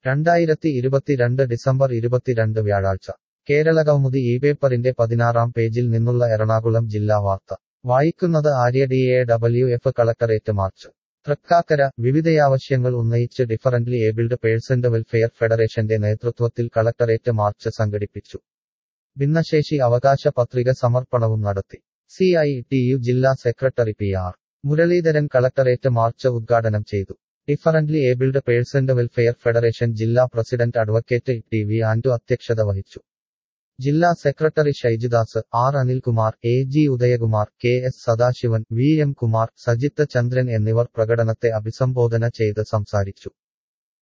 രണ്ടായിരത്തി ഇരുപത്തിരണ്ട് ഡിസംബർ ഇരുപത്തിരണ്ട് വ്യാഴാഴ്ച കേരള കൗമുദി ഈ പേപ്പറിന്റെ പതിനാറാം പേജിൽ നിന്നുള്ള എറണാകുളം ജില്ലാ വാർത്ത വായിക്കുന്നത് Arya D A W F collectorate march Thrikkakara വിവിധയാവശ്യങ്ങൾ ഉന്നയിച്ച് ഡിഫറന്റ്ലി ഏബിൾഡ് പേഴ്സന്റെ വെൽഫെയർ ഫെഡറേഷന്റെ നേതൃത്വത്തിൽ കളക്ടറേറ്റ് മാർച്ച് സംഘടിപ്പിച്ചു ഭിന്നശേഷി അവകാശ പത്രിക സമർപ്പണവും നടത്തി സി ഐ ടി യു ജില്ലാ സെക്രട്ടറി P R Muraleedharan collectorate march ഉദ്ഘാടനം ചെയ്തു ഡിഫറന്റ്ലി ഏബിൾഡ് പേഴ്സന്റെ വെൽഫെയർ ഫെഡറേഷൻ ജില്ലാ പ്രസിഡന്റ് അഡ്വക്കേറ്റ് ടി വി ആൻഡു അധ്യക്ഷത വഹിച്ചു ജില്ലാ secretary Shaijudas R Anilkumar A G Udayakumar K S Sadasivan V M Kumar Sajith Chandran എന്നിവർ പ്രകടനത്തെ അഭിസംബോധന ചെയ്ത് സംസാരിച്ചു